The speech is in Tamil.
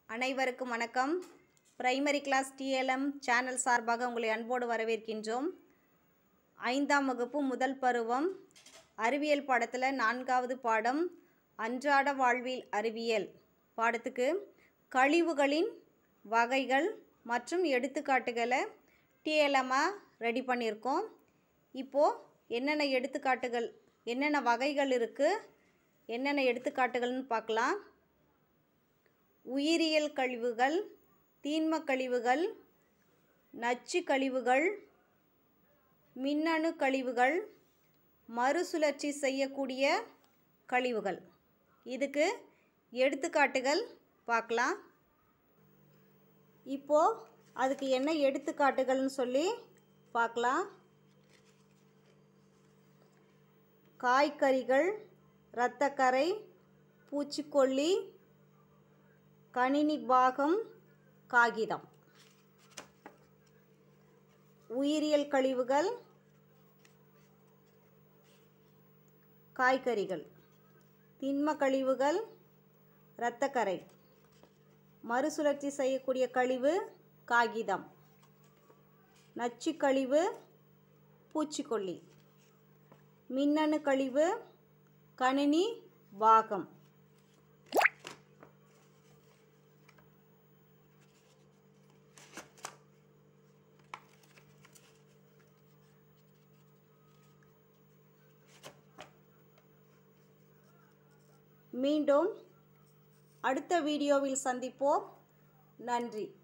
அனைவருக்கும் வணக்கம் பிரைமரி கிளாஸ் டிஎல்எம் சேனல் சார்பாக உங்களை அன்போடு வரவேற்கின்றோம் ஐந்தாம் வகுப்பு முதல் பருவம் அறிவியல் பாடத்தில் நான்காவது பாடம் அன்றாட வாழ்வில் அறிவியல் பாடத்துக்கு கழிவுகளின் வகைகள் மற்றும் எடுத்துக்காட்டுகளை டிஎல்எம்மாக ரெடி பண்ணியிருக்கோம் இப்போது என்னென்ன எடுத்துக்காட்டுகள் என்னென்ன வகைகள் இருக்குது என்னென்ன எடுத்துக்காட்டுகள்னு பார்க்கலாம் உயிரியல் கழிவுகள் தீன்ம கழிவுகள் நச்சு கழிவுகள் மின்னணு கழிவுகள் மறுசுழற்சி செய்யக்கூடிய கழிவுகள் இதுக்கு எடுத்துக்காட்டுகள் பார்க்கலாம் இப்போது அதுக்கு என்ன எடுத்துக்காட்டுகள்னு சொல்லி பார்க்கலாம் காய்கறிகள் இரத்தக்கரை பூச்சிக்கொல்லி கணினி பாகம் காகிதம் உயிரியல் கழிவுகள் காய்கறிகள் திண்ம கழிவுகள் இரத்தக்கரை மறுசுழற்சி செய்யக்கூடிய கழிவு காகிதம் நச்சு கழிவு பூச்சிக்கொல்லி மின்னணு கழிவு கணினி பாகம் மீண்டும் அடுத்த வீடியோவில் சந்திப்போம் நன்றி